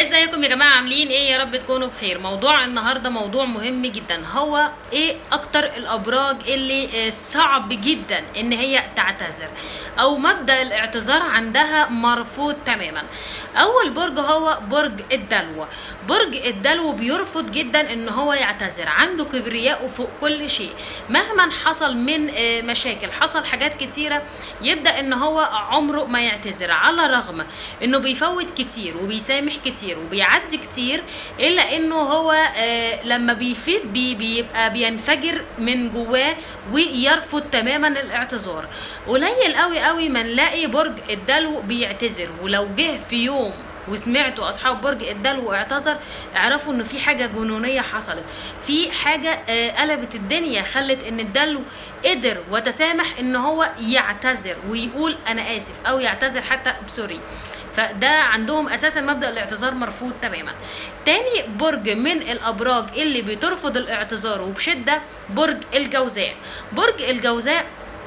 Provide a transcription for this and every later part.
ازيكم يا جماعه عاملين ايه يا رب تكونوا بخير موضوع النهارده موضوع مهم جدا هو ايه اكتر الابراج اللي آه، صعب جدا ان هي تعتذر او مبدا الاعتذار عندها مرفوض تماما اول برج هو برج الدلو برج الدلو بيرفض جدا ان هو يعتذر عنده كبرياء فوق كل شيء مهما حصل من آه، مشاكل حصل حاجات كتيره يبدا ان هو عمره ما يعتذر على رغم انه بيفوت كتير وبيسامح كتير وبيعدي كتير الا انه هو آه، لما بيفيد بي بيبقى بينفجر من جواه ويرفض تماما الاعتذار قليل قوي قوي ما نلاقي برج الدلو بيعتذر ولو جه في يوم وسمعتوا اصحاب برج الدلو اعتذر اعرفوا ان في حاجه جنونيه حصلت في حاجه آه، قلبت الدنيا خلت ان الدلو قدر وتسامح ان هو يعتذر ويقول انا اسف او يعتذر حتى بسوري فده عندهم اساسا مبدا الاعتذار مرفوض تماما تاني برج من الابراج اللي بترفض الاعتذار وبشده برج الجوزاء برج الجوزاء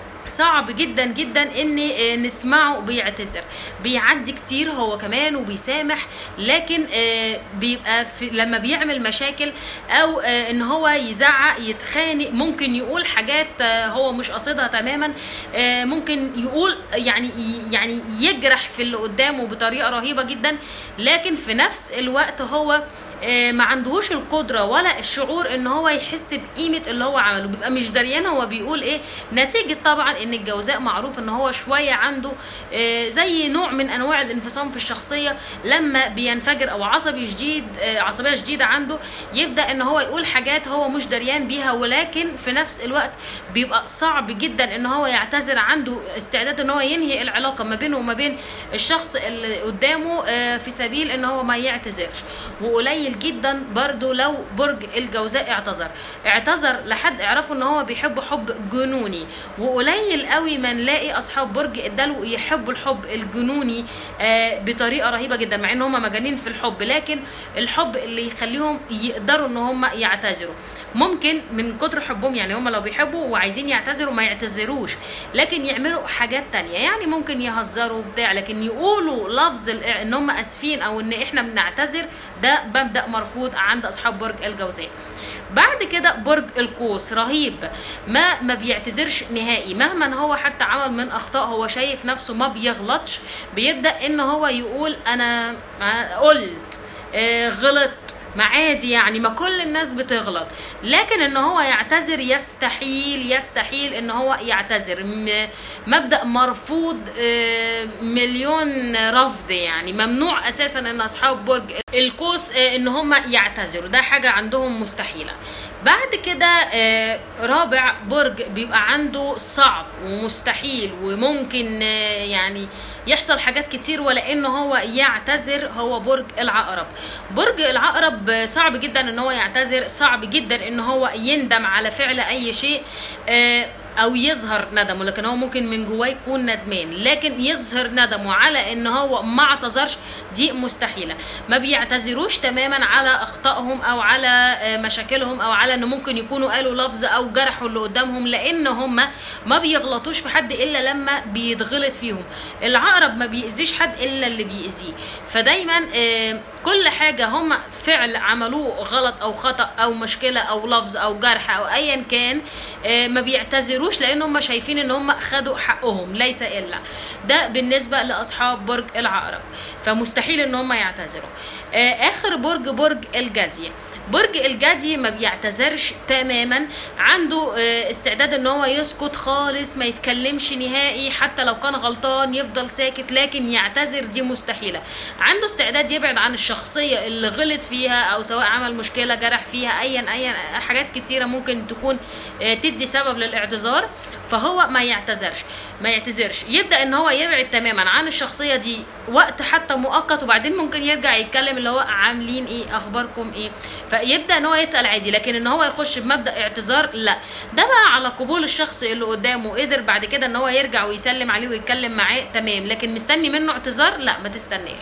صعب جدا جدا ان آه، نسمعه بيعتذر بيعدي كتير هو كمان وبيسامح لكن آه، بيبقى في لما بيعمل مشاكل او آه، ان هو يزعق يتخانق ممكن يقول حاجات آه، هو مش قاصدها تماما آه، ممكن يقول يعني يعني يجرح في اللي قدامه بطريقه رهيبه جدا لكن في نفس الوقت هو آه، ما عندهوش القدره ولا الشعور ان هو يحس بقيمه اللي هو عمله بيبقى مش دريان هو بيقول ايه نتيجه طبعا ان الجوزاء معروف ان هو شويه عنده آه، زي نوع من انواع الانفصام في الشخصيه لما بينفجر او عصبي شديد آه، عصبيه شديده عنده يبدا ان هو يقول حاجات هو مش دريان بيها ولكن في نفس الوقت بيبقى صعب جدا ان هو يعتذر عنده استعداد ان هو ينهي العلاقه ما بينه وما بين الشخص اللي قدامه آه، في سبيل ان هو ما يعتذرش وقليل جدا برضو لو برج الجوزاء اعتذر اعتذر لحد اعرفوا ان هو بيحب حب جنوني وقليل قوي ما نلاقي اصحاب برج الدلو يحبوا الحب الجنوني آه، بطريقه رهيبه جدا مع ان هم مجانين في الحب لكن الحب اللي يخليهم يقدروا ان هم يعتذروا ممكن من كتر حبهم يعني هم لو بيحبوا وعايزين يعتذروا ما يعتذروش لكن يعملوا حاجات تانية يعني ممكن يهزروا بتاع لكن يقولوا لفظ ال- ان هم اسفين او ان احنا بنعتذر ده مبدا مرفوض عند اصحاب برج الجوزاء بعد كده برج القوس رهيب ما ما بيعتذرش نهائي مهما هو حتى عمل من اخطاء هو شايف نفسه ما بيغلطش بيبدا ان هو يقول انا ما قلت آه، غلط ما عادي يعني ما كل الناس بتغلط لكن ان هو يعتذر يستحيل يستحيل ان هو يعتذر م- مبدا مرفوض آه، مليون رفض يعني ممنوع اساسا ان اصحاب برج القوس آه، ان هم يعتذروا ده حاجه عندهم مستحيله بعد كده آه، رابع برج بيبقى عنده صعب ومستحيل وممكن آه، يعني يحصل حاجات كتير ولا ان هو يعتذر هو برج العقرب برج العقرب صعب جدا ان هو يعتذر صعب جدا ان هو يندم على فعل اي شيء آه، او يظهر ندمه لكن هو ممكن من جواه يكون ندمان لكن يظهر ندمه على ان هو ما اعتذرش دي مستحيله ما بيعتذروش تماما على اخطائهم او على آه، مشاكلهم او على ان ممكن يكونوا قالوا لفظ او جرحوا اللي قدامهم لان هم ما بيغلطوش في حد الا لما بيتغلط فيهم العقرب ما بيأذيش حد الا اللي بيأذيه فدايما آه، كل حاجه هم فعل عملوه غلط او خطأ او مشكله او لفظ او جرح او ايا كان آه، ما بيعتذروش لان هم شايفين ان هم خدوا حقهم ليس الا ده بالنسبه لاصحاب برج العقرب فمستحيل ان هم يعتذروا آه، اخر برج برج الجدي برج الجدي ما بيعتذرش تماما عنده آه، استعداد ان هو يسكت خالص ما يتكلمش نهائي حتى لو كان غلطان يفضل ساكت لكن يعتذر دي مستحيله عنده استعداد يبعد عن الشخصيه اللي غلط فيها او سواء عمل مشكله جرح فيها ايا ايا حاجات كتيره ممكن تكون آه، تدي سبب للاعتذار فهو ما يعتذرش ما يعتذرش يبدا ان هو يبعد تماما عن الشخصيه دي وقت حتى مؤقت وبعدين ممكن يرجع يتكلم اللي هو عاملين ايه اخباركم ايه فيبدا ان هو يسال عادي لكن ان هو يخش بمبدا اعتذار لا ده بقى على قبول الشخص اللي قدامه قدر بعد كده ان هو يرجع ويسلم عليه ويتكلم معاه تمام لكن مستني منه اعتذار لا ما تستناش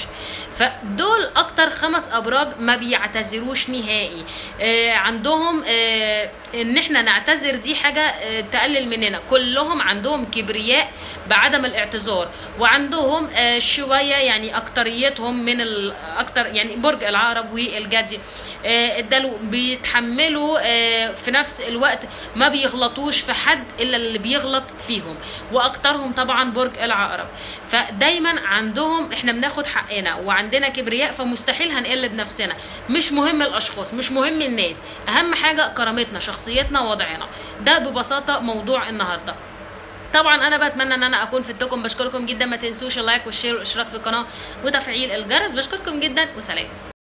فدول اكتر خمس ابراج ما بيعتذروش نهائي آه عندهم آه ان احنا نعتذر دي حاجه آه تقلل مننا كلهم عندهم كبرياء بعدم الاعتذار وعندهم آه، شويه يعني اكتريتهم من ال- اكتر يعني برج العقرب والجدي آه، ادالوا بيتحملوا آه، في نفس الوقت ما بيغلطوش في حد الا اللي بيغلط فيهم واكترهم طبعا برج العقرب فدايما عندهم احنا بناخد حقنا وعندنا كبرياء فمستحيل هنقل بنفسنا مش مهم الاشخاص مش مهم الناس اهم حاجه كرامتنا شخصيتنا وضعنا ده ببساطه موضوع النهارده طبعا انا بتمنى ان انا اكون فدتكم بشكركم جدا ما تنسوش اللايك والشير والاشتراك في القناه وتفعيل الجرس بشكركم جدا وسلام